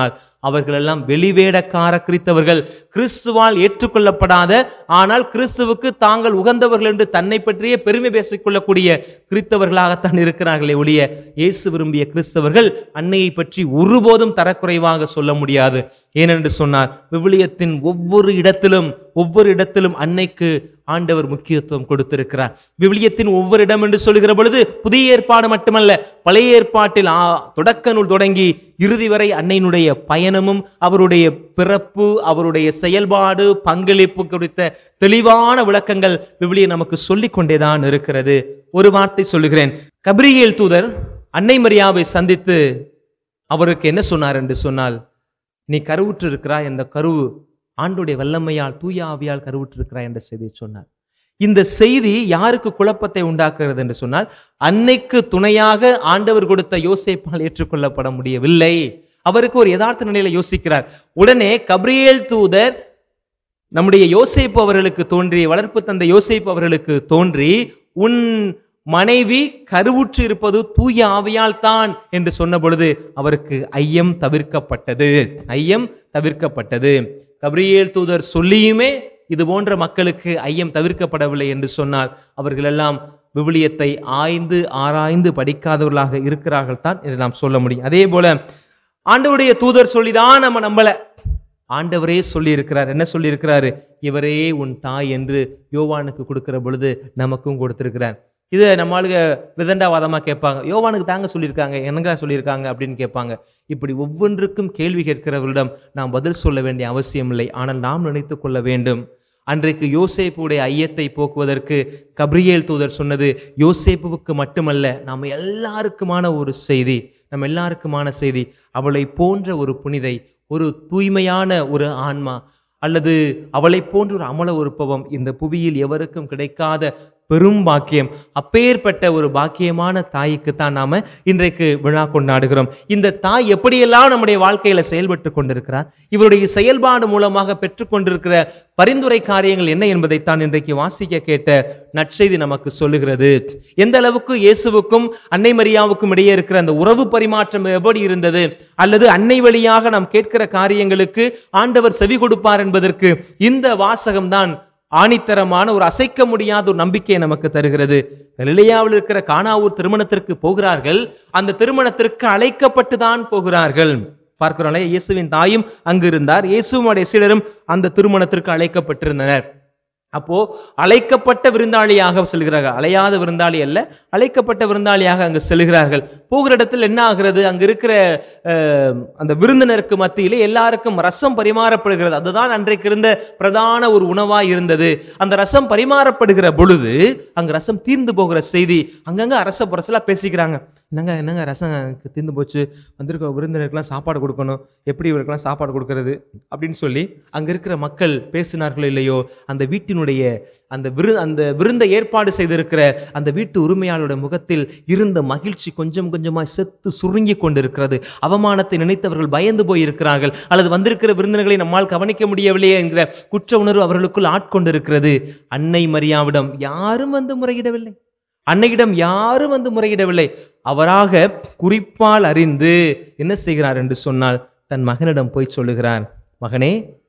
அவர்களெல்லாம் வெளிவேடக்கார கிறித்தவர்கள் கிறிஸ்துவால் ஏற்றுக்கொள்ளப்படாத ஆனால் கிறிஸ்துவுக்கு தாங்கள் உகந்தவர்கள் என்று தன்னை பற்றியே பெருமை பேசிக்கொள்ளக்கூடிய கிறித்தவர்களாகத்தான் இருக்கிறார்களே ஒழிய இயேசு விரும்பிய கிறிஸ்தவர்கள் அன்னையை பற்றி ஒருபோதும் தரக்குறைவாக சொல்ல முடியாது ஏனென்று சொன்னார் விவிலியத்தின் ஒவ்வொரு இடத்திலும் ஒவ்வொரு இடத்திலும் அன்னைக்கு ஆண்டவர் முக்கியத்துவம் கொடுத்திருக்கிறார் விவிலியத்தின் ஒவ்வொரு இடம் என்று சொல்லுகிற பொழுது புதிய ஏற்பாடு மட்டுமல்ல பழைய ஏற்பாட்டில் ஆ, தொடக்க நூல் தொடங்கி இறுதி வரை அன்னையினுடைய பயணமும் அவருடைய பிறப்பு அவருடைய செயல்பாடு பங்களிப்பு குறித்த தெளிவான விளக்கங்கள் விவிலியம் நமக்கு சொல்லிக் கொண்டேதான் இருக்கிறது ஒரு வார்த்தை சொல்லுகிறேன் கபிரியேல் தூதர் அன்னை மரியாவை சந்தித்து அவருக்கு என்ன சொன்னார் என்று சொன்னால் நீ கருவுற்று இருக்கிறாய் அந்த கருவு ஆண்டுடைய வல்லமையால் தூய ஆவியால் கருவுற்று இருக்கிறாய் என்ற செய்தியை சொன்னார் இந்த செய்தி யாருக்கு குழப்பத்தை உண்டாக்குகிறது என்று சொன்னால் அன்னைக்கு துணையாக ஆண்டவர் கொடுத்த யோசேப்பால் ஏற்றுக்கொள்ளப்பட முடியவில்லை அவருக்கு ஒரு யதார்த்த நிலையில யோசிக்கிறார் உடனே கப்ரியேல் தூதர் நம்முடைய யோசேப்பு அவர்களுக்கு தோன்றி வளர்ப்பு தந்தை யோசேப்பு அவர்களுக்கு தோன்றி உன் மனைவி கருவுற்று இருப்பது தூய ஆவியால் தான் என்று சொன்ன பொழுது அவருக்கு ஐயம் தவிர்க்கப்பட்டது ஐயம் தவிர்க்கப்பட்டது கபிரியேல் தூதர் சொல்லியுமே இது போன்ற மக்களுக்கு ஐயம் தவிர்க்கப்படவில்லை என்று சொன்னால் அவர்கள் எல்லாம் விவிலியத்தை ஆய்ந்து ஆராய்ந்து படிக்காதவர்களாக இருக்கிறார்கள் தான் என்று நாம் சொல்ல முடியும் அதே போல ஆண்டவருடைய தூதர் சொல்லிதான் நம்ம நம்பல ஆண்டவரே சொல்லி இருக்கிறார் என்ன சொல்லி இருக்கிறாரு இவரே உன் தாய் என்று யோவானுக்கு கொடுக்கிற பொழுது நமக்கும் கொடுத்திருக்கிறார் இதை நம்மளுக்கு விதண்டாவாதமா கேட்பாங்க யோவானுக்கு தாங்க சொல்லியிருக்காங்க என்னங்க சொல்லியிருக்காங்க அப்படின்னு கேட்பாங்க இப்படி ஒவ்வொன்றுக்கும் கேள்வி கேட்கிறவர்களிடம் நாம் பதில் சொல்ல வேண்டிய அவசியம் இல்லை ஆனால் நாம் நினைத்து கொள்ள வேண்டும் அன்றைக்கு யோசேப்புடைய ஐயத்தை போக்குவதற்கு கப்ரியேல் தூதர் சொன்னது யோசேப்புவுக்கு மட்டுமல்ல நாம் எல்லாருக்குமான ஒரு செய்தி நம்ம எல்லாருக்குமான செய்தி அவளை போன்ற ஒரு புனிதை ஒரு தூய்மையான ஒரு ஆன்மா அல்லது அவளை போன்ற ஒரு அமல உருப்பவம் இந்த புவியில் எவருக்கும் கிடைக்காத பெரும் பாக்கியம் அப்பேற்பட்ட ஒரு பாக்கியமான தாய்க்கு தான் நாம இன்றைக்கு விழா கொண்டாடுகிறோம் இந்த தாய் எப்படியெல்லாம் நம்முடைய வாழ்க்கையில செயல்பட்டு கொண்டிருக்கிறார் இவருடைய செயல்பாடு மூலமாக பெற்றுக்கொண்டிருக்கிற பரிந்துரை காரியங்கள் என்ன என்பதைத்தான் இன்றைக்கு வாசிக்க கேட்ட நற்செய்தி நமக்கு சொல்லுகிறது எந்த அளவுக்கு இயேசுவுக்கும் அன்னை மரியாவுக்கும் இடையே இருக்கிற அந்த உறவு பரிமாற்றம் எப்படி இருந்தது அல்லது அன்னை வழியாக நாம் கேட்கிற காரியங்களுக்கு ஆண்டவர் செவி கொடுப்பார் என்பதற்கு இந்த வாசகம்தான் ஆணித்தரமான ஒரு அசைக்க முடியாத ஒரு நம்பிக்கையை நமக்கு தருகிறது கலிலேயாவில் இருக்கிற கானாவூர் திருமணத்திற்கு போகிறார்கள் அந்த திருமணத்திற்கு அழைக்கப்பட்டு தான் போகிறார்கள் பார்க்கிறோம் இயேசுவின் தாயும் அங்கு இருந்தார் இயேசுவும் அவருடைய சீடரும் அந்த திருமணத்திற்கு அழைக்கப்பட்டிருந்தனர் அப்போ அழைக்கப்பட்ட விருந்தாளியாக செல்கிறார்கள் அலையாத விருந்தாளி அல்ல அழைக்கப்பட்ட விருந்தாளியாக அங்கு செல்கிறார்கள் போகிற இடத்தில் என்ன ஆகிறது அங்கு இருக்கிற அஹ், அந்த விருந்தினருக்கு மத்தியிலே எல்லாருக்கும் ரசம் பரிமாறப்படுகிறது அதுதான் அன்றைக்கு இருந்த பிரதான ஒரு உணவாய் இருந்தது அந்த ரசம் பரிமாறப்படுகிற பொழுது அங்கு ரசம் தீர்ந்து போகிற செய்தி அங்கங்க அரச புரசலா பேசிக்கிறாங்க என்னங்க என்னங்க ரசம் தீர்ந்து போச்சு வந்திருக்க விருந்தினருக்கெல்லாம் சாப்பாடு கொடுக்கணும் எப்படி இவருக்கெல்லாம் சாப்பாடு கொடுக்கறது அப்படின்னு சொல்லி அங்க இருக்கிற மக்கள் பேசினார்களோ இல்லையோ அந்த வீட்டினுடைய அந்த விரு அந்த விருந்தை ஏற்பாடு செய்திருக்கிற அந்த வீட்டு உரிமையாளருடைய முகத்தில் இருந்த மகிழ்ச்சி கொஞ்சம் கொஞ்சமாய் செத்து சுருங்கி கொண்டிருக்கிறது அவமானத்தை நினைத்தவர்கள் பயந்து போய் இருக்கிறார்கள் அல்லது வந்திருக்கிற விருந்தினர்களை நம்மால் கவனிக்க முடியவில்லையே என்கிற குற்ற உணர்வு அவர்களுக்குள் ஆட்கொண்டிருக்கிறது அன்னை மரியாவிடம் யாரும் வந்து முறையிடவில்லை அன்னையிடம் யாரும் வந்து முறையிடவில்லை அவராக குறிப்பால் அறிந்து என்ன செய்கிறார் என்று சொன்னால் தன் மகனிடம் போய் சொல்லுகிறார் மகனே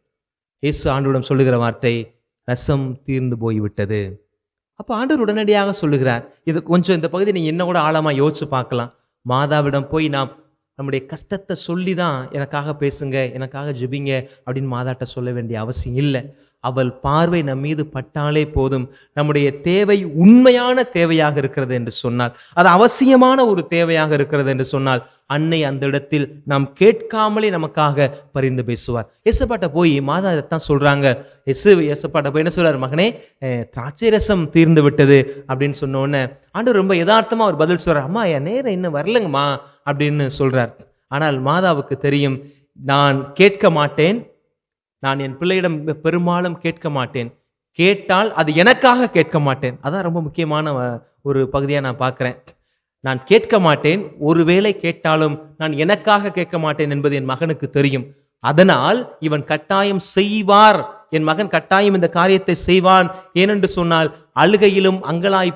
இயேசு ஆண்டவரிடம் சொல்லுகிற வார்த்தை ரசம் தீர்ந்து போய்விட்டது அப்போ ஆண்டவர் உடனடியாக சொல்லுகிறார் இது கொஞ்சம் இந்த பகுதி நீங்க என்ன கூட ஆழமா யோசிச்சு பார்க்கலாம் மாதாவிடம் போய் நாம் நம்முடைய கஷ்டத்தை சொல்லி தான் எனக்காக பேசுங்க எனக்காக ஜெபிங்க அப்படின்னு மாதாட்ட சொல்ல வேண்டிய அவசியம் இல்லை அவள் பார்வை நம் மீது பட்டாலே போதும் நம்முடைய தேவை உண்மையான தேவையாக இருக்கிறது என்று சொன்னால் அது அவசியமான ஒரு தேவையாக இருக்கிறது என்று சொன்னால் அன்னை அந்த இடத்தில் நாம் கேட்காமலே நமக்காக பரிந்து பேசுவார் எசப்பாட்ட போய் மாதா இதைத்தான் சொல்றாங்க எசு எசப்பாட்ட போய் என்ன சொல்றாரு மகனே அஹ், திராட்சை ரசம் தீர்ந்து விட்டது அப்படின்னு சொன்ன உடனே ஆண்டவர் ரொம்ப யதார்த்தமா ஒரு பதில் சொல்றார் அம்மா என் நேரம் இன்னும் வரலங்கம்மா அப்படின்னு சொல்றார் ஆனால் மாதாவுக்கு தெரியும் நான் கேட்க மாட்டேன் நான் என் பிள்ளையிடம் பெரும்பாலும் கேட்க மாட்டேன் கேட்டால் அது எனக்காக கேட்க மாட்டேன் அதான் ரொம்ப முக்கியமான அஹ், ஒரு பகுதியாக நான் பார்க்குறேன் நான் கேட்க மாட்டேன் ஒருவேளை கேட்டாலும் நான் எனக்காக கேட்க மாட்டேன் என்பது என் மகனுக்கு தெரியும் அதனால் இவன் கட்டாயம் செய்வார் என் மகன் கட்டாயம் இந்த காரியத்தை செய்வான் ஏனென்று சொன்னால் அழுகையிலும் அங்கலாய்ப்பிலும்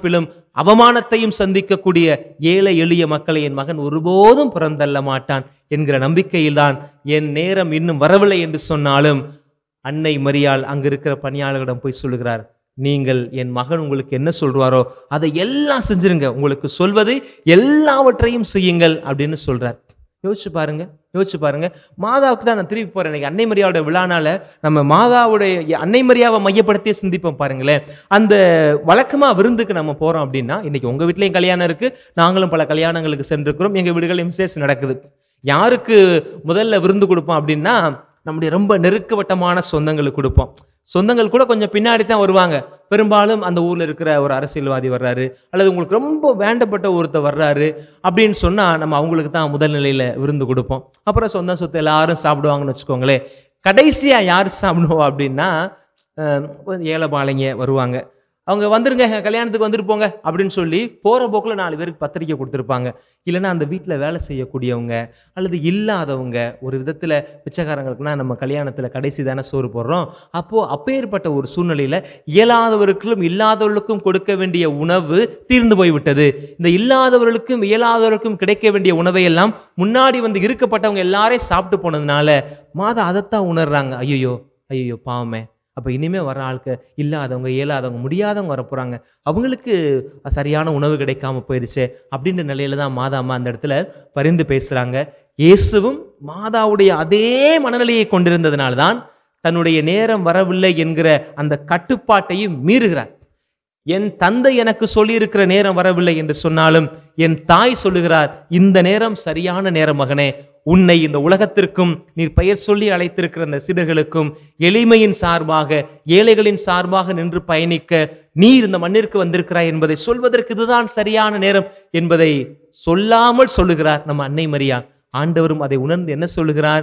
அவமானத்தையும் சந்திக்கக்கூடிய ஏழை எளிய மக்களை என் மகன் ஒருபோதும் பிறந்தள்ள மாட்டான் என்கிற நம்பிக்கையில்தான் என் நேரம் இன்னும் வரவில்லை என்று சொன்னாலும் அன்னை மரியாள் அங்க இருக்கிற பணியாளர்களிடம் போய் சொல்லுகிறார் நீங்கள் என் மகன் உங்களுக்கு என்ன சொல்றாரோ அதை எல்லாம் செஞ்சிருங்க உங்களுக்கு சொல்வது எல்லாவற்றையும் செய்யுங்கள் அப்படின்னு சொல்றார் யோசிச்சு பாருங்க யோசிச்சு பாருங்க மாதாவுக்கு தான் நான் திருப்பி போறேன் இன்னைக்கு அன்னை மரியாவோட விழானால நம்ம மாதாவுடைய அன்னை மரியாவை மையப்படுத்தியே சிந்திப்போம் பாருங்களேன் அந்த வழக்கமா விருந்துக்கு நம்ம போறோம் அப்படின்னா இன்னைக்கு உங்க வீட்லயும் கல்யாணம் இருக்கு நாங்களும் பல கல்யாணங்களுக்கு சென்றிருக்கிறோம் எங்க வீடுகளையும் விசேஷம் நடக்குது யாருக்கு முதல்ல விருந்து கொடுப்போம் அப்படின்னா நம்முடைய ரொம்ப நெருக்கவட்டமான சொந்தங்களுக்கு கொடுப்போம் சொந்தங்கள் கூட கொஞ்சம் பின்னாடி தான் வருவாங்க பெரும்பாலும் அந்த ஊர்ல இருக்கிற ஒரு அரசியல்வாதி வர்றாரு அல்லது உங்களுக்கு ரொம்ப வேண்டப்பட்ட ஒருத்தர் வர்றாரு அப்படின்னு சொன்னா நம்ம அவங்களுக்கு தான் முதல் நிலையில விருந்து கொடுப்போம் அப்புறம் சொந்த சொத்து எல்லாரும் சாப்பிடுவாங்கன்னு வச்சுக்கோங்களேன் கடைசியா யார் சாப்பிடுவோம் அப்படின்னா அஹ், கொஞ்சம் ஏழை பாளைங்க வருவாங்க அவங்க வந்துருங்க எங்க கல்யாணத்துக்கு வந்துட்டு போங்க அப்படின்னு சொல்லி போற போக்குல நாலு பேருக்கு பத்திரிக்கை கொடுத்துருப்பாங்க இல்லைன்னா அந்த வீட்டில் வேலை செய்யக்கூடியவங்க அல்லது இல்லாதவங்க ஒரு விதத்தில் பிச்சைக்காரங்களுக்குனா நம்ம கல்யாணத்தில் கடைசி தானே சோறு போடுறோம் அப்போது அப்பேற்பட்ட ஒரு சூழ்நிலையில் இயலாதவர்களுக்கும் இல்லாதவர்களுக்கும் கொடுக்க வேண்டிய உணவு தீர்ந்து போய்விட்டது இந்த இல்லாதவர்களுக்கும் இயலாதவர்களுக்கும் கிடைக்க வேண்டிய உணவை எல்லாம் முன்னாடி வந்து இருக்கப்பட்டவங்க எல்லாரையும் சாப்பிட்டு போனதுனால மாதா அதைத்தான் உணர்றாங்க ஐயோ ஐயோ பாவமே அப்போ இனிமே வர ஆட்கள் இல்லாதவங்க இயலாதவங்க முடியாதவங்க வர போகிறாங்க அவங்களுக்கு சரியான உணவு கிடைக்காம போயிடுச்சே அப்படின்ற நிலையில தான் மாதா அம்மா அந்த இடத்துல பரிந்து பேசுகிறாங்க இயேசுவும் மாதாவுடைய அதே மனநிலையை கொண்டிருந்ததுனால தான் தன்னுடைய நேரம் வரவில்லை என்கிற அந்த கட்டுப்பாட்டையும் மீறுகிறார் என் தந்தை எனக்கு சொல்லியிருக்கிற நேரம் வரவில்லை என்று சொன்னாலும் என் தாய் சொல்லுகிறார் இந்த நேரம் சரியான நேரம் மகனே உன்னை இந்த உலகத்திற்கும் நீர் பெயர் சொல்லி அழைத்திருக்கிற அந்த சிடர்களுக்கும் எளிமையின் சார்பாக ஏழைகளின் சார்பாக நின்று பயணிக்க நீர் இந்த மண்ணிற்கு வந்திருக்கிறாய் என்பதை சொல்வதற்கு இதுதான் சரியான நேரம் என்பதை சொல்லாமல் சொல்லுகிறார் நம்ம அன்னை மரியா ஆண்டவரும் அதை உணர்ந்து என்ன சொல்லுகிறார்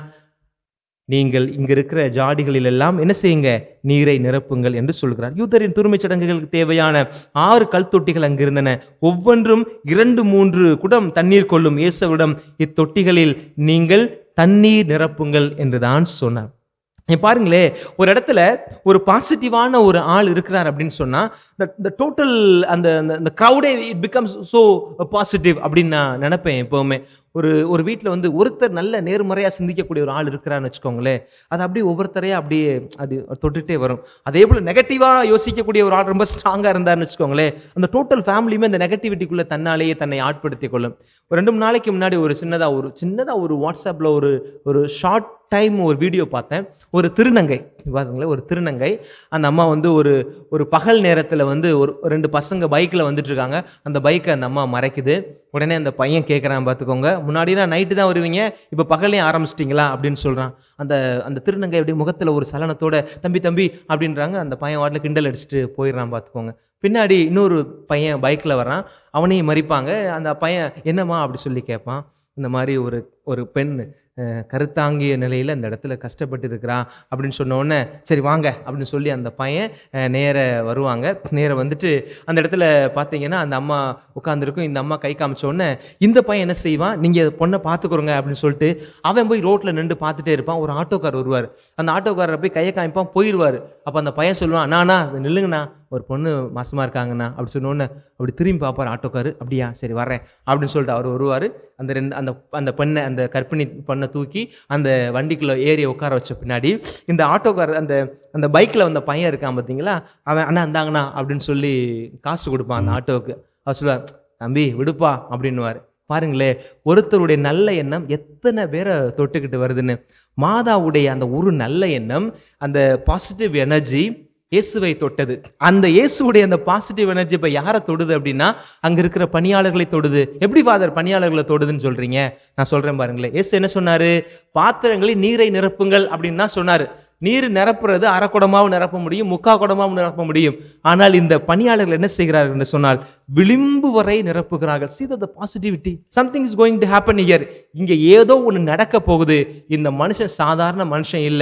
நீங்கள் இங்க இருக்கிற ஜாடிகளில் எல்லாம் என்ன செய்யுங்க நீரை நிரப்புங்கள் என்று சொல்கிறார் யூதரின் துருமைச் சடங்குகளுக்கு தேவையான ஆறு கல் தொட்டிகள் அங்கு இருந்தன ஒவ்வொன்றும் இரண்டு மூன்று குடம் தண்ணீர் கொள்ளும் இயேசுவிடம் இத்தொட்டிகளில் நீங்கள் தண்ணீர் நிரப்புங்கள் என்றுதான் சொன்னார் நீ பாருங்களே ஒரு இடத்துல ஒரு பாசிட்டிவான ஒரு ஆள் இருக்கிறார் அப்படின்னு சொன்னா இந்த டோட்டல் அந்த அந்த- அந்த க்ரௌடே இட் பிகம்ஸ் ஸோ பாசிட்டிவ் அப்படின்னு நான் நினைப்பேன் எப்பவுமே ஒரு ஒரு வீட்டில் வந்து ஒருத்தர் நல்ல நேர்மறையாக சிந்திக்கக்கூடிய ஒரு ஆள் இருக்கிறான்னு வச்சுக்கோங்களேன் அது அப்படியே ஒவ்வொருத்தரையும் அப்படியே அது தொட்டுட்டே வரும் அதே போல் நெகட்டிவாக யோசிக்கக்கூடிய ஒரு ஆள் ரொம்ப ஸ்ட்ராங்காக இருந்தாருன்னு வச்சுக்கோங்களேன் அந்த டோட்டல் ஃபேமிலியுமே அந்த நெகட்டிவிட்டிக்குள்ளே தன்னாலேயே தன்னை ஆட்படுத்திக் கொள்ளும் ஒரு ரெண்டு மூணு நாளைக்கு முன்னாடி ஒரு சின்னதாக ஒரு சின்னதாக ஒரு வாட்ஸ்அப்பில் ஒரு ஒரு ஷார்ட் டைம் ஒரு வீடியோ பார்த்தேன் ஒரு திருநங்கை பாருங்களேன் ஒரு திருநங்கை அந்த அம்மா வந்து ஒரு ஒரு பகல் நேரத்தில் வந்து ஒரு ஒரு ரெண்டு பசங்க பைக்கில் வந்துட்டு இருக்காங்க அந்த பைக்கை அந்த அம்மா மறைக்குது உடனே அந்த பையன் கேட்குறான் பார்த்துக்கோங்க முன்னாடினா நைட்டு தான் வருவீங்க இப்போ பகல்லையும் ஆரம்பிச்சிட்டிங்களா அப்படின்னு சொல்கிறான் அந்த அந்த திருநங்கை அப்படியே முகத்தில் ஒரு சலனத்தோட தம்பி தம்பி அப்படின்றாங்க அந்த பையன் வாட்டில் கிண்டல் அடிச்சுட்டு போயிடுறான் பார்த்துக்கோங்க பின்னாடி இன்னொரு பையன் பைக்கில் வரான் அவனையும் மறிப்பாங்க அந்த பையன் என்னம்மா அப்படி சொல்லி கேட்பான் இந்த மாதிரி ஒரு ஒரு பெண் அஹ், கருத்தாங்கிய நிலையில் அந்த இடத்துல கஷ்டப்பட்டு இருக்கிறா அப்படின்னு சொன்ன உடனே சரி வாங்க அப்படின்னு சொல்லி அந்த பையன் அஹ், நேர வருவாங்க நேர வந்துட்டு அந்த இடத்துல பார்த்தீங்கன்னா அந்த அம்மா உட்காந்துருக்கும் இந்த அம்மா கை காமிச்ச உடனே இந்த பையன் என்ன செய்வான் நீங்கள் பொண்ணை பார்த்துக்கிறோங்க அப்படின்னு சொல்லிட்டு அவன் போய் ரோட்டில் நின்று பார்த்துட்டே இருப்பான் ஒரு ஆட்டோக்கார் வருவார் அந்த ஆட்டோக்காரரை போய் கையை காமிப்பான் போயிடுவார் அப்போ அந்த பையன் சொல்லுவான் அண்ணா அது நில்லுங்கண்ணா ஒரு பொண்ணு மாசமா இருக்காங்கண்ணா அப்படி சொன்ன உடனே அப்படி திரும்பி பார்ப்பார் ஆட்டோக்காரு அப்படியா சரி வரேன் அப்படின்னு சொல்லிட்டு அவர் வருவார் அந்த ரெண்டு அந்த அந்த பெண்ணை அந்த கர்ப்பிணி பெண்ணை தூக்கி அந்த வண்டிக்குள்ளே ஏறி உட்கார வச்ச பின்னாடி இந்த ஆட்டோக்காரர் அந்த அந்த பைக்கில் வந்த பையன் இருக்கான் பார்த்தீங்களா அவன் அண்ணா இந்தாங்கண்ணா அப்படின்னு சொல்லி காசு கொடுப்பான் அந்த ஆட்டோவுக்கு அவர் சொல்லுவார் தம்பி விடுப்பா அப்படின்னுவார் பாருங்களே ஒருத்தருடைய நல்ல எண்ணம் எத்தனை பேரை தொட்டுக்கிட்டு வருதுன்னு மாதாவுடைய அந்த ஒரு நல்ல எண்ணம் அந்த பாசிட்டிவ் எனர்ஜி இயேசுவை தொட்டது அந்த இயேசுவுடைய அந்த பாசிட்டிவ் எனர்ஜி இப்போ யாரை தொடுது அப்படின்னா அங்கே இருக்கிற பணியாளர்களை தொடுது எப்படி ஃபாதர் பணியாளர்களை தொடுதுன்னு சொல்றீங்க நான் சொல்றேன் பாருங்களேன் இயேசு என்ன சொன்னாரு பாத்திரங்களில் நீரை நிரப்புங்கள் அப்படின்னு தான் சொன்னாரு நீர் நிரப்புறது அரை குடமாவும் நிரப்ப முடியும் முக்கா குடமாவும் நிரப்ப முடியும் ஆனால் இந்த பணியாளர்கள் என்ன செய்கிறார்கள் என்று சொன்னால் விளிம்பு வரை நிரப்புகிறார்கள் see the positivity something is going to happen here இங்க ஏதோ ஒன்று நடக்க போகுது இந்த மனுஷன் சாதாரண மனுஷன் இல்லை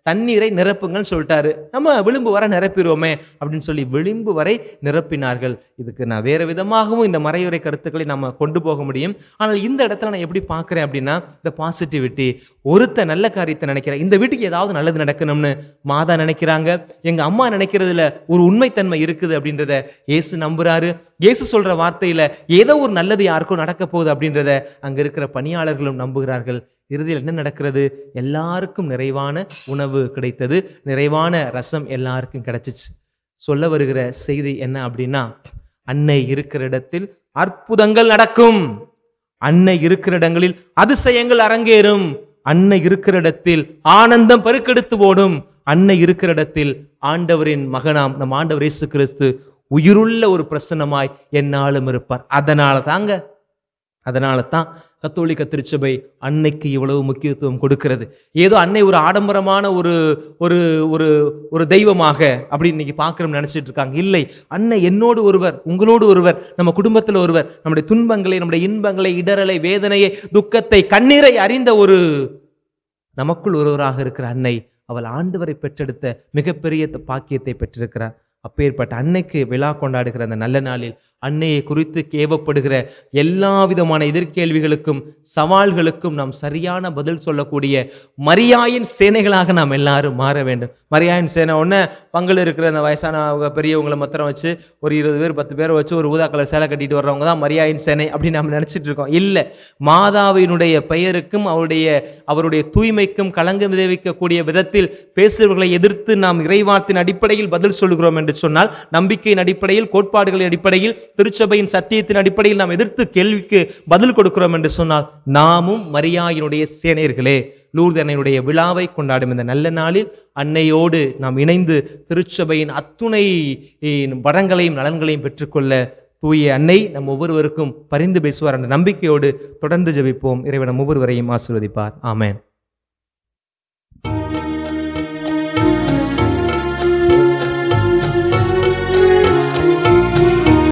தண்ணீரை நிரப்புங்கன்னு சொல்லிட்டாரு நம்ம விளிம்பு வரை நிரப்பிடுவோமே அப்படின்னு சொல்லி விளிம்பு வரை நிரப்பினார்கள் இதுக்கு நான் வேற விதமாகவும் இந்த மறையுறை கருத்துக்களை நம்ம கொண்டு போக முடியும் ஆனால் இந்த இடத்துல நான் எப்படி பார்க்குறேன் அப்படின்னா இந்த பாசிட்டிவிட்டி ஒருத்த நல்ல காரியத்தை நினைக்கிறேன் இந்த வீட்டுக்கு ஏதாவது நல்லது நடக்கணும்னு மாதா நினைக்கிறாங்க எங்க அம்மா நினைக்கிறதுல ஒரு உண்மைத்தன்மை இருக்குது அப்படின்றத இயேசு நம்புறாரு இயேசு சொல்ற வார்த்தையில ஏதோ ஒரு நல்லது யாருக்கும் நடக்க போகுது அப்படின்றத அங்க இருக்கிற பணியாளர்களும் நம்புகிறார்கள் இறுதியில் என்ன நடக்கிறது எல்லாருக்கும் நிறைவான உணவு கிடைத்தது நிறைவான ரசம் எல்லாருக்கும் கிடைச்சிச்சு சொல்ல வருகிற செய்தி என்ன அப்படின்னா அன்னை இருக்கிற இடத்தில் அற்புதங்கள் நடக்கும் அன்னை இருக்கிற இடங்களில் அதிசயங்கள் அரங்கேறும் அன்னை இருக்கிற இடத்தில் ஆனந்தம் பெருக்கெடுத்து ஓடும் அன்னை இருக்கிற இடத்தில் ஆண்டவரின் மகனாம் நம் ஆண்டவர் இயேசு கிறிஸ்து உயிருள்ள ஒரு பிரசன்னமாய் என்னாலும் இருப்பார் அதனால தாங்க அதனால தான் கத்தோலிக்க திருச்சபை அன்னைக்கு இவ்வளவு முக்கியத்துவம் கொடுக்கிறது ஏதோ அன்னை ஒரு ஆடம்பரமான ஒரு ஒரு ஒரு ஒரு தெய்வமாக அப்படின்னு இன்னைக்கு பார்க்குறோம் நினைச்சிட்டு இருக்காங்க இல்லை அன்னை என்னோடு ஒருவர் உங்களோடு ஒருவர் நம்ம குடும்பத்தில் ஒருவர் நம்முடைய துன்பங்களை நம்முடைய இன்பங்களை இடரலை வேதனையை துக்கத்தை கண்ணீரை அறிந்த ஒரு நமக்குள் ஒருவராக இருக்கிற அன்னை அவள் ஆண்டவரை பெற்றெடுத்த மிகப்பெரிய த- பாக்கியத்தை பெற்றிருக்கிறார் அப்பேற்பட்ட அன்னைக்கு விழா கொண்டாடுகிற அந்த நல்ல நாளில் அன்னையை குறித்து கேவப்படுகிற எல்லா விதமான எதிர்கேள்விகளுக்கும் சவால்களுக்கும் நாம் சரியான பதில் சொல்லக்கூடிய மரியாயின் சேனைகளாக நாம் எல்லாரும் மாற வேண்டும் மரியாயின் சேனை ஒன்று பங்கில் இருக்கிற அந்த வயசானவங்க பெரியவங்களை மாத்திரம் வச்சு ஒரு இருபது பேர் பத்து பேரை வச்சு ஒரு ஊதா கலர் சேலை கட்டிட்டு வர்றவங்க தான் மரியாயின் சேனை அப்படின்னு நம்ம நினச்சிட்டு இருக்கோம் இல்லை மாதாவினுடைய பெயருக்கும் அவருடைய அவருடைய தூய்மைக்கும் களங்கம் விளைவிக்கக்கூடிய விதத்தில் பேசுபவர்களை எதிர்த்து நாம் இறைவார்த்தின் அடிப்படையில் பதில் சொல்கிறோம் என்று சொன்னால் நம்பிக்கையின் அடிப்படையில் கோட்பாடுகளின் அடிப்படையில் திருச்சபையின் சத்தியத்தின் அடிப்படையில் நாம் எதிர்த்து கேள்விக்கு பதில் கொடுக்கிறோம் என்று சொன்னால் நாமும் மரியாயினுடைய சேனையர்களே லூர்து அன்னையுடைய விழாவை கொண்டாடும் இந்த நல்ல நாளில் அன்னையோடு நாம் இணைந்து திருச்சபையின் அத்துணை இ, வரங்களையும் நலன்களையும் பெற்றுக்கொள்ள தூய அன்னை நம் ஒவ்வொருவருக்கும் பரிந்து பேசுவார் என்ற நம்பிக்கையோடு தொடர்ந்து ஜெபிப்போம் இறைவன் நம் ஒவ்வொருவரையும் ஆசீர்வதிப்பார் ஆமென்